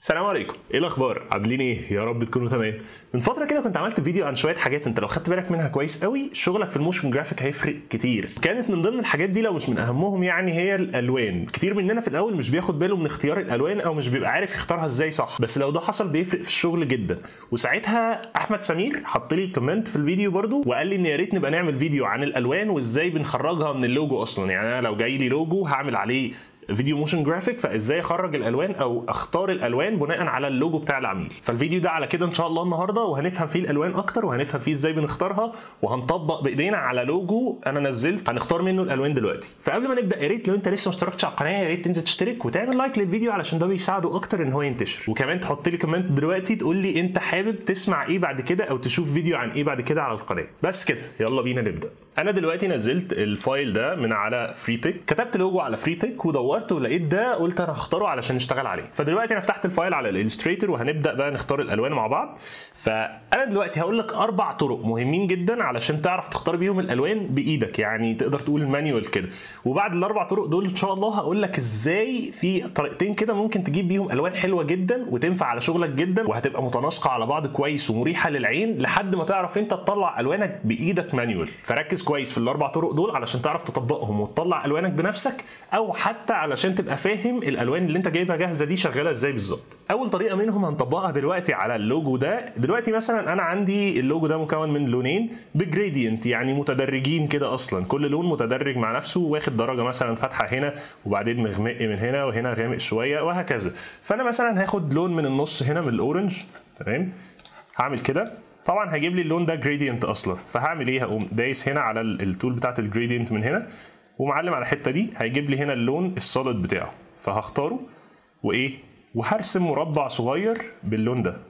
السلام عليكم ايه الاخبار عاملين ايه يا رب تكونوا تمام من فتره كده كنت عملت فيديو عن شويه حاجات انت لو خدت بالك منها كويس قوي شغلك في الموشن جرافيك هيفرق كتير كانت من ضمن الحاجات دي لو مش من اهمهم يعني هي الالوان كتير مننا في الاول مش بياخد باله من اختيار الالوان او مش بيبقى عارف يختارها ازاي صح بس لو ده حصل بيفرق في الشغل جدا وساعتها احمد سمير حط لي كومنت في الفيديو برضو وقال لي ان يا ريت نبقى نعمل فيديو عن الالوان وازاي بنخرجها من اللوجو اصلا يعني انا لو جاي لي لوجو هعمل عليه فيديو موشن جرافيك فازاي اخرج الالوان او اختار الالوان بناء على اللوجو بتاع العميل فالفيديو ده على كده ان شاء الله النهارده وهنفهم فيه الالوان اكتر وهنفهم فيه ازاي بنختارها وهنطبق بايدينا على لوجو انا نزلت هنختار منه الالوان دلوقتي فقبل ما نبدا يا ريت لو انت لسه ما اشتركتش على القناه يا ريت تنزل تشترك وتعمل لايك للفيديو علشان ده بيساعده اكتر ان هو ينتشر وكمان تحط لي كومنت دلوقتي تقول لي انت حابب تسمع ايه بعد كده او تشوف فيديو عن ايه بعد كده على القناه بس كده يلا بينا نبدا انا دلوقتي نزلت الفايل ده من على فري بيك كتبت لوجو على فري بيك ودورت ولقيت ده قلت انا هختاره علشان نشتغل عليه فدلوقتي انا فتحت الفايل على الالستريتور وهنبدا بقى نختار الالوان مع بعض فانا دلوقتي هقول لك اربع طرق مهمين جدا علشان تعرف تختار بيهم الالوان بايدك يعني تقدر تقول مانيوال كده وبعد الاربع طرق دول ان شاء الله هقول لك ازاي في طريقتين كده ممكن تجيب بيهم الوان حلوه جدا وتنفع على شغلك جدا وهتبقى متناسقه على بعض كويس ومريحه للعين لحد ما تعرف انت تطلع الوانك بايدك مانيوال فركز كويس في الاربع طرق دول علشان تعرف تطبقهم وتطلع الوانك بنفسك او حتى علشان تبقى فاهم الالوان اللي انت جايبها جاهزه دي شغاله ازاي بالظبط اول طريقه منهم هنطبقها دلوقتي على اللوجو ده دلوقتي مثلا انا عندي اللوجو ده مكون من لونين بجريدينت يعني متدرجين كده اصلا كل لون متدرج مع نفسه واخد درجه مثلا فاتحه هنا وبعدين مغمق من هنا وهنا غامق شويه وهكذا فانا مثلا هاخد لون من النص هنا من الاورنج تمام هعمل كده طبعا هيجيب لي اللون ده جريدينت اصلا فهعمل ايه هقوم دايس هنا على التول بتاعت الجريدينت من هنا ومعلم على الحته دي هيجيب لي هنا اللون السوليد بتاعه فهختاره وايه وهرسم مربع صغير باللون ده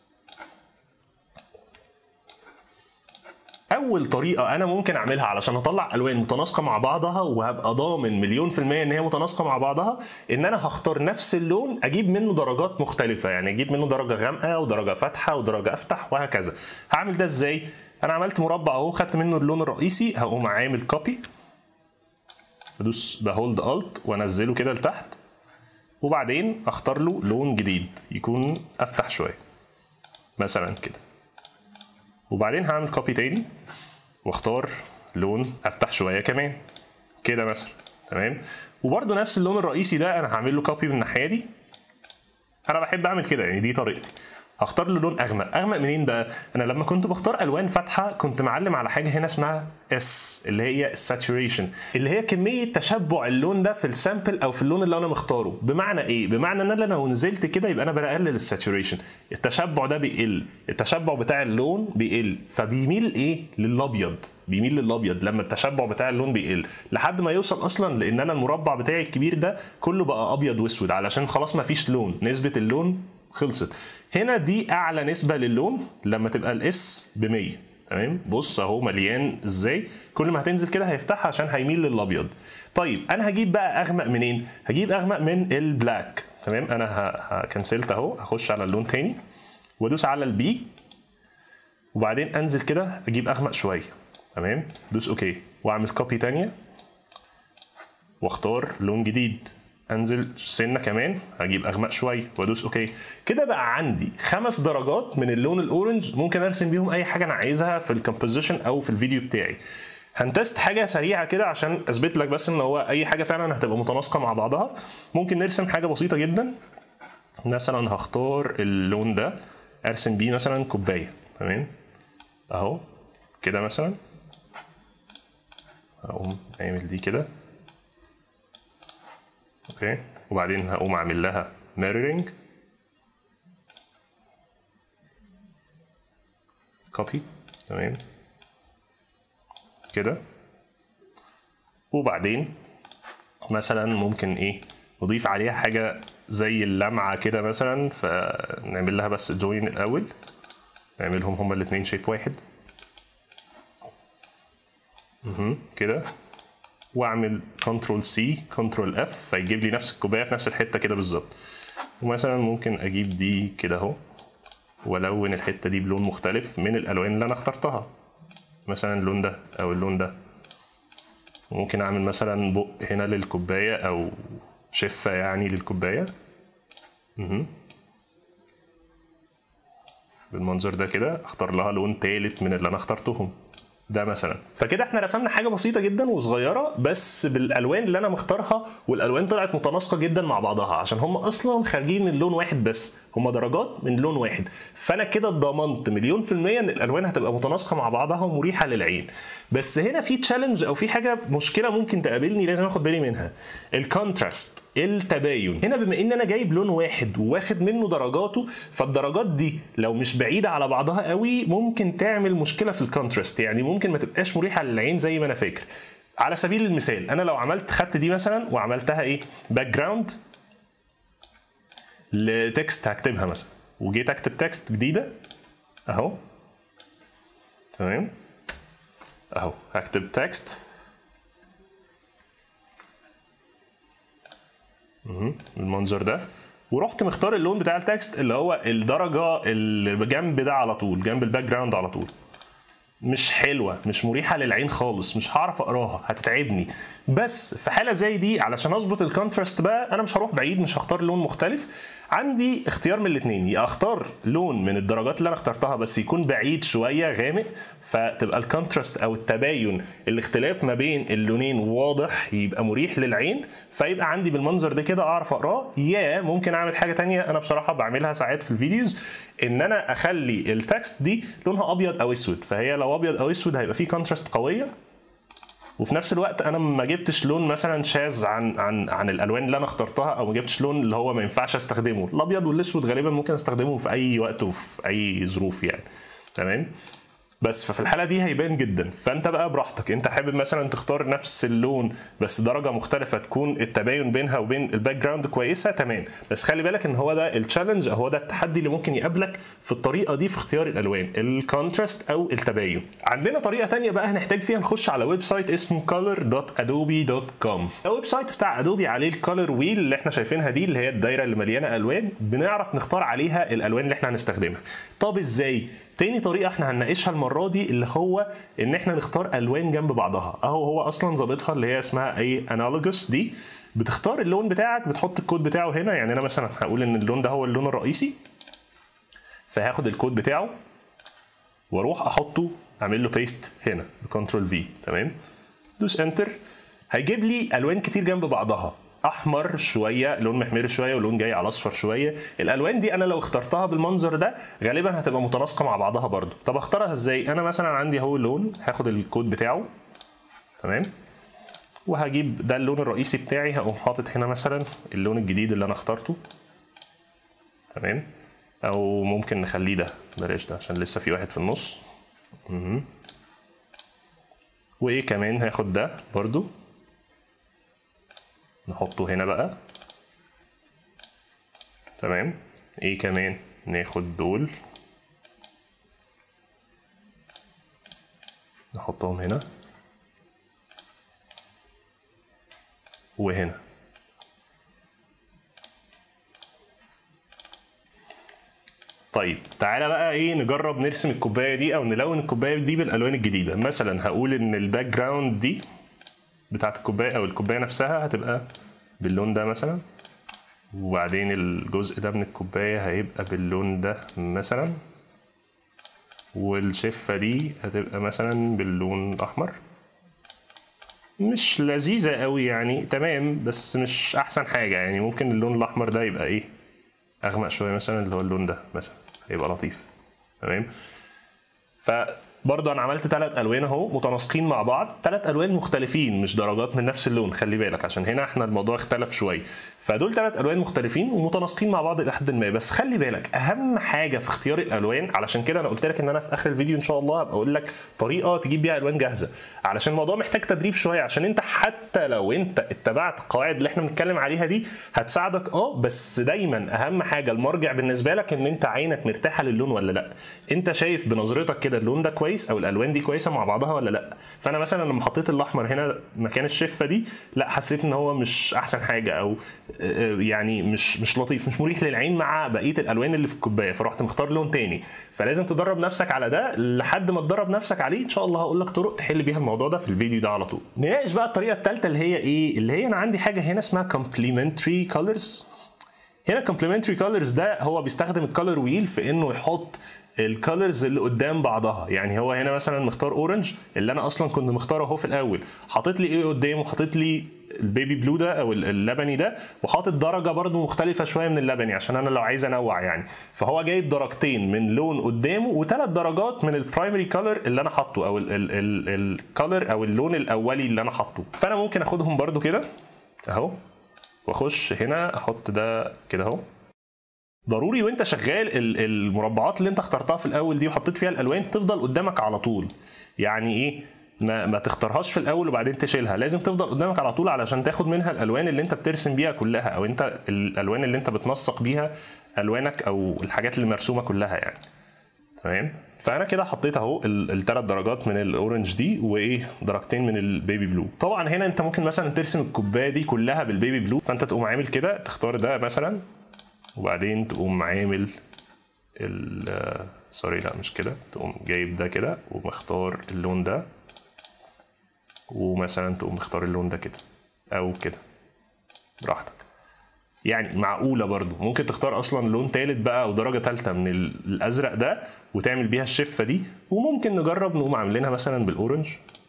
اول طريقه انا ممكن اعملها علشان اطلع الوان متناسقه مع بعضها وهبقى ضامن مليون في الميه ان هي متناسقه مع بعضها ان انا هختار نفس اللون اجيب منه درجات مختلفه يعني اجيب منه درجه غامقه ودرجه فاتحه ودرجه افتح وهكذا هعمل ده ازاي انا عملت مربع اهو خدت منه اللون الرئيسي هقوم عامل كوبي ادوس بهولد الت وانزله كده لتحت وبعدين اختار له لون جديد يكون افتح شويه مثلا كده وبعدين هعمل كوبي تاني واختار لون افتح شويه كمان كده مثلا تمام وبرده نفس اللون الرئيسي ده انا هعمل له كوبي من الناحيه دي انا بحب اعمل كده يعني دي طريقتي هختار له لون اغمق اغمق منين بقى انا لما كنت بختار الوان فاتحه كنت معلم على حاجه هنا اسمها اس اللي هي الساتوريشن اللي هي كميه تشبع اللون ده في السامبل او في اللون اللي انا مختاره بمعنى ايه بمعنى ان انا لو نزلت كده يبقى انا بقلل الساتوريشن التشبع ده بيقل التشبع بتاع اللون بيقل فبيميل ايه للابيض بيميل للابيض لما التشبع بتاع اللون بيقل لحد ما يوصل اصلا لان انا المربع بتاعي الكبير ده كله بقى ابيض واسود علشان خلاص ما فيش لون نسبه اللون خلصت هنا دي اعلى نسبه للون لما تبقى الاس ب 100 تمام بص اهو مليان ازاي كل ما هتنزل كده هيفتحها عشان هيميل للابيض طيب انا هجيب بقى اغمق منين هجيب اغمق من البلاك تمام انا هكنسلت اهو هخش على اللون تاني وادوس على البي وبعدين انزل كده اجيب اغمق شويه تمام دوس اوكي واعمل كوبي تانية واختار لون جديد انزل سنه كمان هجيب اغمق شويه وادوس اوكي كده بقى عندي خمس درجات من اللون الاورنج ممكن ارسم بيهم اي حاجه انا عايزها في الكومبوزيشن او في الفيديو بتاعي هنتست حاجه سريعه كده عشان اثبت لك بس ان هو اي حاجه فعلا هتبقى متناسقه مع بعضها ممكن نرسم حاجه بسيطه جدا مثلا هختار اللون ده ارسم بيه مثلا كوبايه تمام اهو كده مثلا هقوم اعمل دي كده اوكي وبعدين هقوم اعمل لها ميرورنج كوبي تمام كده وبعدين مثلا ممكن ايه نضيف عليها حاجه زي اللمعه كده مثلا فنعمل لها بس جوين الاول نعملهم هما الاثنين شيب واحد اها كده واعمل كنترول سي كنترول اف فيجيب لي نفس الكوبايه في نفس الحته كده بالظبط ومثلا ممكن اجيب دي كده اهو والون الحته دي بلون مختلف من الالوان اللي انا اخترتها مثلا اللون ده او اللون ده ممكن اعمل مثلا بق هنا للكوبايه او شفه يعني للكوبايه مهم. بالمنظر ده كده اختار لها لون تالت من اللي انا اخترتهم ده مثلا فكده احنا رسمنا حاجه بسيطه جدا وصغيره بس بالالوان اللي انا مختارها والالوان طلعت متناسقه جدا مع بعضها عشان هم اصلا خارجين من لون واحد بس هم درجات من لون واحد فانا كده ضمنت مليون في الميه ان الالوان هتبقى متناسقه مع بعضها ومريحه للعين بس هنا في تشالنج او في حاجه مشكله ممكن تقابلني لازم اخد بالي منها الكونتراست التباين هنا بما ان انا جايب لون واحد وواخد منه درجاته فالدرجات دي لو مش بعيده على بعضها قوي ممكن تعمل مشكله في الكونتراست يعني ممكن ما تبقاش مريحه للعين زي ما انا فاكر على سبيل المثال انا لو عملت خدت دي مثلا وعملتها ايه باك جراوند لتكست هكتبها مثلا وجيت اكتب تكست جديده اهو تمام اهو هكتب تكست المنظر ده ورحت مختار اللون بتاع التكست اللي هو الدرجه اللي جنب ده على طول جنب الباك جراوند على طول مش حلوه مش مريحه للعين خالص مش هعرف اقراها هتتعبني بس في حاله زي دي علشان اظبط الكونتراست بقى انا مش هروح بعيد مش هختار لون مختلف عندي اختيار من الاثنين يا اختار لون من الدرجات اللي انا اخترتها بس يكون بعيد شويه غامق فتبقى الكونتراست او التباين الاختلاف ما بين اللونين واضح يبقى مريح للعين فيبقى عندي بالمنظر ده كده اعرف اقراه يا ممكن اعمل حاجه تانية انا بصراحه بعملها ساعات في الفيديوز ان انا اخلي التكست دي لونها ابيض او اسود فهي لو ابيض او اسود هيبقى فيه كونتراست قويه وفي نفس الوقت انا ما جبتش لون مثلا شاذ عن عن عن الالوان اللي انا اخترتها او ما جبتش لون اللي هو ما ينفعش استخدمه الابيض والاسود غالبا ممكن استخدمه في اي وقت وفي اي ظروف يعني تمام بس ففي الحاله دي هيبان جدا فانت بقى براحتك انت حابب مثلا تختار نفس اللون بس درجه مختلفه تكون التباين بينها وبين الباك جراوند كويسه تمام بس خلي بالك ان هو ده التشالنج هو ده التحدي اللي ممكن يقابلك في الطريقه دي في اختيار الالوان الكونتراست او التباين عندنا طريقه تانية بقى هنحتاج فيها نخش على ويب سايت اسمه color.adobe.com الويب سايت بتاع ادوبي عليه الكولر ويل اللي احنا شايفينها دي اللي هي الدايره اللي مليانه الوان بنعرف نختار عليها الالوان اللي احنا هنستخدمها طب ازاي تاني طريقه احنا هنناقشها المره دي اللي هو ان احنا نختار الوان جنب بعضها اهو هو اصلا ظابطها اللي هي اسمها اي انالوجوس دي بتختار اللون بتاعك بتحط الكود بتاعه هنا يعني انا مثلا هقول ان اللون ده هو اللون الرئيسي فهاخد الكود بتاعه واروح احطه اعمل له بيست هنا بكنترول في تمام دوس انتر هيجيب لي الوان كتير جنب بعضها احمر شويه لون محمر شويه ولون جاي على اصفر شويه الالوان دي انا لو اخترتها بالمنظر ده غالبا هتبقى متناسقه مع بعضها برضو طب اختارها ازاي انا مثلا عندي اهو اللون هاخد الكود بتاعه تمام وهجيب ده اللون الرئيسي بتاعي هقوم حاطط هنا مثلا اللون الجديد اللي انا اخترته تمام او ممكن نخليه ده بلاش ده عشان لسه في واحد في النص مهم. وايه كمان هاخد ده برضو نحطه هنا بقى تمام ايه كمان ناخد دول نحطهم هنا وهنا طيب تعالى بقى ايه نجرب نرسم الكوبايه دي او نلون الكوبايه دي بالالوان الجديده مثلا هقول ان الباك جراوند دي بتاعت الكوبايه او الكوبايه نفسها هتبقى باللون ده مثلا وبعدين الجزء ده من الكوبايه هيبقى باللون ده مثلا والشفه دي هتبقى مثلا باللون الاحمر مش لذيذه قوي يعني تمام بس مش احسن حاجه يعني ممكن اللون الاحمر ده يبقى ايه اغمق شويه مثلا اللي هو اللون ده مثلا هيبقى لطيف تمام فبرضه انا عملت ثلاث الوان اهو متناسقين مع بعض ثلاث الوان مختلفين مش درجات من نفس اللون خلي بالك عشان هنا احنا الموضوع اختلف شويه فدول ثلاث الوان مختلفين ومتناسقين مع بعض الى حد ما بس خلي بالك اهم حاجه في اختيار الالوان علشان كده انا قلت لك ان انا في اخر الفيديو ان شاء الله هبقى اقول لك طريقه تجيب بيها الوان جاهزه علشان الموضوع محتاج تدريب شويه عشان انت حتى لو انت اتبعت القواعد اللي احنا بنتكلم عليها دي هتساعدك اه بس دايما اهم حاجه المرجع بالنسبه لك ان انت عينك مرتاحه للون ولا لا انت شايف بنظرتك كده اللون ده كويس او الالوان دي كويسه مع بعضها ولا لا فانا مثلا لما حطيت الاحمر هنا مكان الشفه دي لا حسيت ان هو مش احسن حاجه او يعني مش مش لطيف مش مريح للعين مع بقيه الالوان اللي في الكوبايه فرحت مختار لون تاني فلازم تدرب نفسك على ده لحد ما تدرب نفسك عليه ان شاء الله هقول لك طرق تحل بيها الموضوع ده في الفيديو ده على طول نناقش بقى الطريقه الثالثه اللي هي ايه اللي هي انا عندي حاجه هنا اسمها complementary colors هنا كومبلمنتري كولرز ده هو بيستخدم الكولر ويل في انه يحط الكالرز اللي قدام بعضها يعني هو هنا مثلا مختار اورنج اللي انا اصلا كنت مختاره اهو في الاول حاطط لي ايه قدامه حاطط لي البيبي بلو ده او اللبني ده وحاطط درجه برده مختلفه شويه من اللبني عشان انا لو عايز انوع يعني فهو جايب درجتين من لون قدامه وثلاث درجات من البرايمري كولر اللي انا حاطه او الكولر او اللون الاولي اللي انا حاطه فانا ممكن اخدهم برده كده اهو واخش هنا احط ده كده اهو ضروري وانت شغال المربعات اللي انت اخترتها في الاول دي وحطيت فيها الالوان تفضل قدامك على طول يعني ايه ما, ما تختارهاش في الاول وبعدين تشيلها لازم تفضل قدامك على طول علشان تاخد منها الالوان اللي انت بترسم بيها كلها او انت الالوان اللي انت بتنسق بيها الوانك او الحاجات اللي مرسومه كلها يعني تمام فانا كده حطيت اهو الثلاث درجات من الاورنج دي وايه درجتين من البيبي بلو طبعا هنا انت ممكن مثلا ترسم الكوبايه دي كلها بالبيبي بلو فانت تقوم عامل كده تختار ده مثلا وبعدين تقوم عامل ال سوري لا مش كده تقوم جايب ده كده ومختار اللون ده ومثلا تقوم مختار اللون ده كده او كده براحتك يعني معقوله برضو ممكن تختار اصلا لون تالت بقى او درجه تالته من الازرق ده وتعمل بيها الشفه دي وممكن نجرب نقوم عاملينها مثلا بالاورنج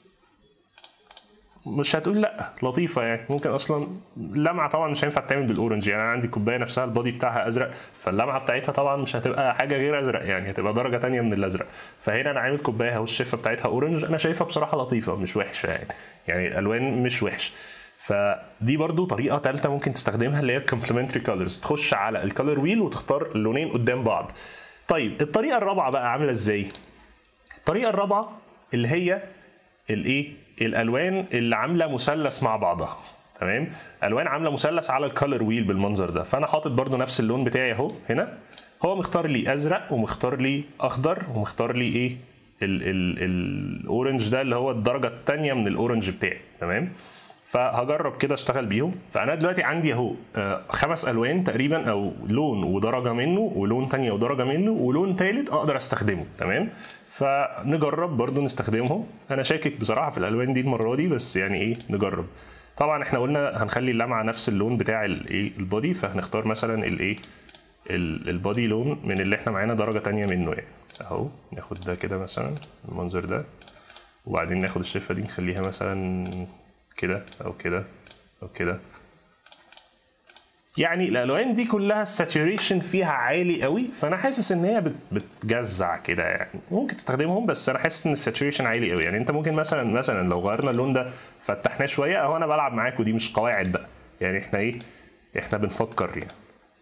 مش هتقول لا لطيفه يعني ممكن اصلا اللمعه طبعا مش هينفع تعمل بالاورنج يعني انا عندي كوبايه نفسها البادي بتاعها ازرق فاللمعه بتاعتها طبعا مش هتبقى حاجه غير ازرق يعني هتبقى درجه تانية من الازرق فهنا انا عامل كوبايه اهو الشفه بتاعتها اورنج انا شايفها بصراحه لطيفه مش وحشه يعني يعني الالوان مش وحش فدي برضو طريقه ثالثه ممكن تستخدمها اللي هي الكومبلمنتري كولرز تخش على الكولر ويل وتختار اللونين قدام بعض طيب الطريقه الرابعه بقى عامله ازاي الطريقه الرابعه اللي هي الايه الالوان اللي عامله مثلث مع بعضها تمام الوان عامله مثلث على الكالر ويل بالمنظر ده فانا حاطط برده نفس اللون بتاعي اهو هنا هو مختار لي ازرق ومختار لي اخضر ومختار لي ايه الاورنج ده اللي هو الدرجه الثانيه من الاورنج بتاعي تمام فهجرب كده اشتغل بيهم فانا دلوقتي عندي اهو آه، خمس الوان تقريبا او لون ودرجه منه ولون تانية ودرجه منه ولون ثالث اقدر استخدمه تمام فنجرب برضو نستخدمهم انا شاكك بصراحه في الالوان دي المره دي بس يعني ايه نجرب طبعا احنا قلنا هنخلي اللمعه نفس اللون بتاع الايه البودي فهنختار مثلا الايه البودي لون من اللي احنا معانا درجه تانية منه يعني اهو ناخد ده كده مثلا المنظر ده وبعدين ناخد الشفه دي نخليها مثلا كده او كده او كده يعني الالوان دي كلها الساتوريشن فيها عالي قوي فانا حاسس ان هي بتجزع كده يعني ممكن تستخدمهم بس انا حاسس ان الساتوريشن عالي قوي يعني انت ممكن مثلا مثلا لو غيرنا اللون ده فتحناه شويه اهو انا بلعب معاك ودي مش قواعد بقى يعني احنا ايه احنا بنفكر يعني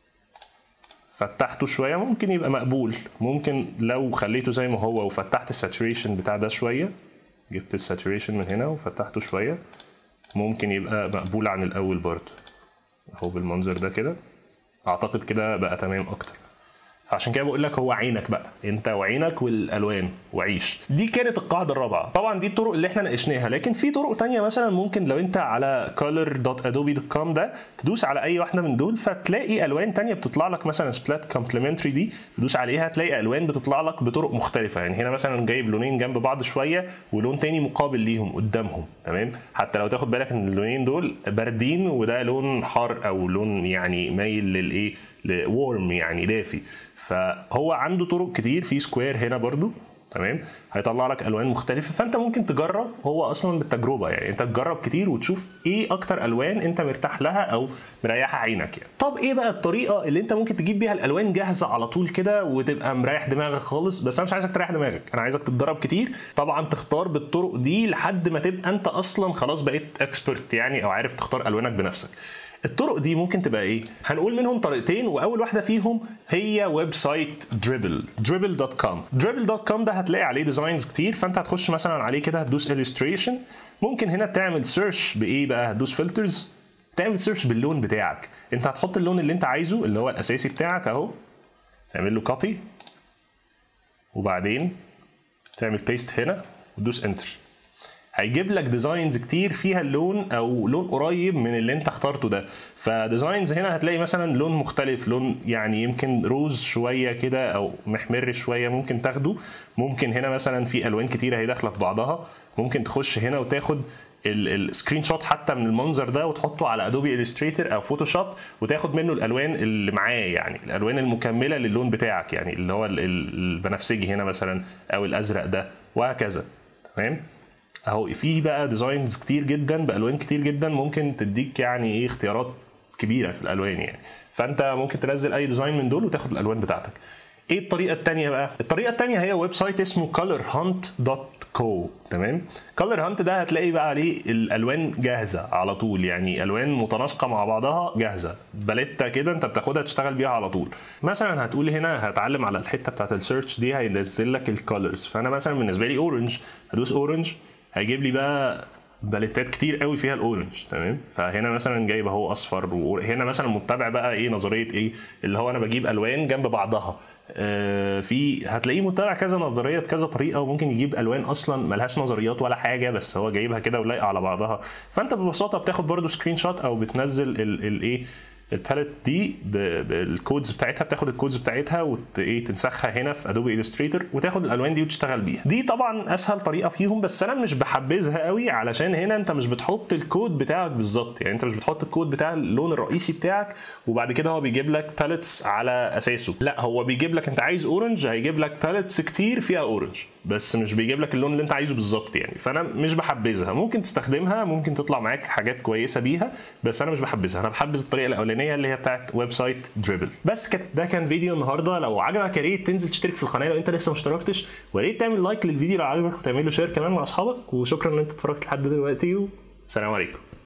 فتحته شويه ممكن يبقى مقبول ممكن لو خليته زي ما هو وفتحت الساتوريشن بتاع ده شويه جبت الساتوريشن من هنا وفتحته شويه ممكن يبقى مقبول عن الاول برضه اهو بالمنظر ده كده اعتقد كده بقى تمام اكتر عشان كده بقول لك هو عينك بقى انت وعينك والالوان وعيش دي كانت القاعده الرابعه طبعا دي الطرق اللي احنا ناقشناها لكن في طرق تانية مثلا ممكن لو انت على color.adobe.com ده تدوس على اي واحده من دول فتلاقي الوان تانية بتطلع لك مثلا سبلات كومبلمنتري دي تدوس عليها تلاقي الوان بتطلع لك بطرق مختلفه يعني هنا مثلا جايب لونين جنب بعض شويه ولون تاني مقابل ليهم قدامهم تمام حتى لو تاخد بالك ان اللونين دول باردين وده لون حار او لون يعني مايل للايه لورم يعني دافي فهو عنده طرق كتير في سكوير هنا برضو تمام هيطلع لك الوان مختلفه فانت ممكن تجرب هو اصلا بالتجربه يعني انت تجرب كتير وتشوف ايه اكتر الوان انت مرتاح لها او مريحه عينك يعني طب ايه بقى الطريقه اللي انت ممكن تجيب بيها الالوان جاهزه على طول كده وتبقى مريح دماغك خالص بس انا مش عايزك تريح دماغك انا عايزك تتدرب كتير طبعا تختار بالطرق دي لحد ما تبقى انت اصلا خلاص بقيت اكسبرت يعني او عارف تختار الوانك بنفسك الطرق دي ممكن تبقى ايه؟ هنقول منهم طريقتين واول واحده فيهم هي ويب سايت دريبل دريبل دوت كوم دريبل دوت كوم ده هتلاقي عليه ديزاينز كتير فانت هتخش مثلا عليه كده هتدوس illustration ممكن هنا تعمل سيرش بايه بقى هتدوس فلترز تعمل سيرش باللون بتاعك انت هتحط اللون اللي انت عايزه اللي هو الاساسي بتاعك اهو تعمل له كوبي وبعدين تعمل بيست هنا وتدوس انتر هيجيب لك ديزاينز كتير فيها اللون او لون قريب من اللي انت اخترته ده فديزاينز هنا هتلاقي مثلا لون مختلف لون يعني يمكن روز شويه كده او محمر شويه ممكن تاخده ممكن هنا مثلا في الوان كتيره هي داخله في بعضها ممكن تخش هنا وتاخد السكرين شوت حتى من المنظر ده وتحطه على ادوبي الستريتور او فوتوشوب وتاخد منه الالوان اللي معاه يعني الالوان المكمله للون بتاعك يعني اللي هو ال- ال- البنفسجي هنا مثلا او الازرق ده وهكذا تمام اهو في بقى ديزاينز كتير جدا بالوان كتير جدا ممكن تديك يعني ايه اختيارات كبيره في الالوان يعني فانت ممكن تنزل اي ديزاين من دول وتاخد الالوان بتاعتك ايه الطريقه التانية بقى الطريقه التانية هي ويب سايت اسمه colorhunt.co تمام color hunt ده هتلاقي بقى عليه الالوان جاهزه على طول يعني الوان متناسقه مع بعضها جاهزه باليتا كده انت بتاخدها تشتغل بيها على طول مثلا هتقول هنا هتعلم على الحته بتاعت السيرش دي هينزل لك الكالرز فانا مثلا بالنسبه لي اورنج هدوس اورنج هيجيب لي بقى باليتات كتير قوي فيها الاورنج تمام فهنا مثلا جايب اهو اصفر وهنا مثلا متبع بقى ايه نظريه ايه اللي هو انا بجيب الوان جنب بعضها آه في هتلاقيه متبع كذا نظريه بكذا طريقه وممكن يجيب الوان اصلا ملهاش نظريات ولا حاجه بس هو جايبها كده ولايقه على بعضها فانت ببساطه بتاخد برضو سكرين شوت او بتنزل الايه الباليت دي ب- بالكودز بتاعتها بتاخد الكودز بتاعتها وت ايه تنسخها هنا في ادوبي الستريتور وتاخد الالوان دي وتشتغل بيها دي طبعا اسهل طريقه فيهم بس انا مش بحبذها قوي علشان هنا انت مش بتحط الكود بتاعك بالظبط يعني انت مش بتحط الكود بتاع اللون الرئيسي بتاعك وبعد كده هو بيجيب لك باليتس على اساسه لا هو بيجيب لك انت عايز اورنج هيجيب لك باليتس كتير فيها اورنج بس مش بيجيب لك اللون اللي انت عايزه بالظبط يعني فانا مش بحبذها ممكن تستخدمها ممكن تطلع معاك حاجات كويسه بيها بس انا مش بحبذها انا بحبذ الطريقه الاولانيه اللي هي بتاعت ويب سايت دريبل بس كده ده كان فيديو النهارده لو عجبك يا ريت تنزل تشترك في القناه لو انت لسه ما اشتركتش ويا ريت تعمل لايك للفيديو لو عجبك وتعمل له شير كمان مع اصحابك وشكرا ان انت اتفرجت لحد دلوقتي والسلام عليكم